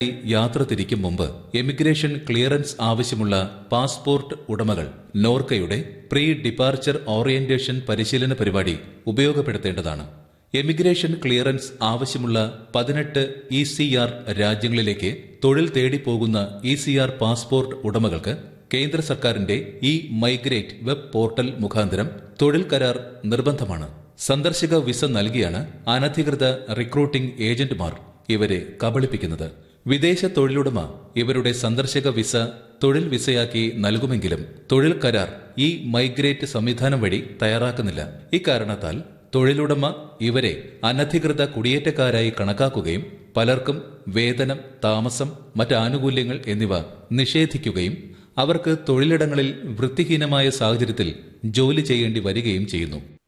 യാത്ര തിരിക്കും മുമ്പ് എമിഗ്രേഷൻ ക്ലിയറൻസ് ആവശ്യമുള്ള പാസ്പോർട്ട് ഉടമകൾ നോർക്കയുടെ പ്രീ ഡിപ്പാർച്ചർ ഓറിയന്റേഷൻ പരിശീലന പരിപാടി ഉപയോഗപ്പെടുത്തേണ്ടതാണ് എമിഗ്രേഷൻ ക്ലിയറൻസ് ആവശ്യമുള്ള പതിനെട്ട് ഇ സി ആർ രാജ്യങ്ങളിലേക്ക് തൊഴിൽ തേടി പോകുന്ന ഇ സി ആർ പാസ്പോർട്ട് ഉടമകൾക്ക് കേന്ദ്ര സർക്കാരിന്റെ ഈ മൈഗ്രേറ്റ് വെബ് പോർട്ടൽ മുഖാന്തരം തൊഴിൽ കരാർ നിർബന്ധമാണ് സന്ദർശക വിസ നൽകിയാണ് അനധികൃത റിക്രൂട്ടിംഗ് ഏജന്റുമാർ ഇവരെ കബളിപ്പിക്കുന്നത് വിദേശ തൊഴിലുടമ ഇവരുടെ സന്ദർശക വിസ തൊഴിൽ വിസയാക്കി നൽകുമെങ്കിലും തൊഴിൽ കരാർ ഈ മൈഗ്രേറ്റ് സംവിധാനം വഴി തയ്യാറാക്കുന്നില്ല ഇക്കാരണത്താൽ തൊഴിലുടമ ഇവരെ അനധികൃത കുടിയേറ്റക്കാരായി കണക്കാക്കുകയും പലർക്കും വേതനം താമസം മറ്റ് ആനുകൂല്യങ്ങൾ എന്നിവ നിഷേധിക്കുകയും അവർക്ക് തൊഴിലിടങ്ങളിൽ വൃത്തിഹീനമായ സാഹചര്യത്തിൽ ജോലി ചെയ്യേണ്ടി വരികയും ചെയ്യുന്നു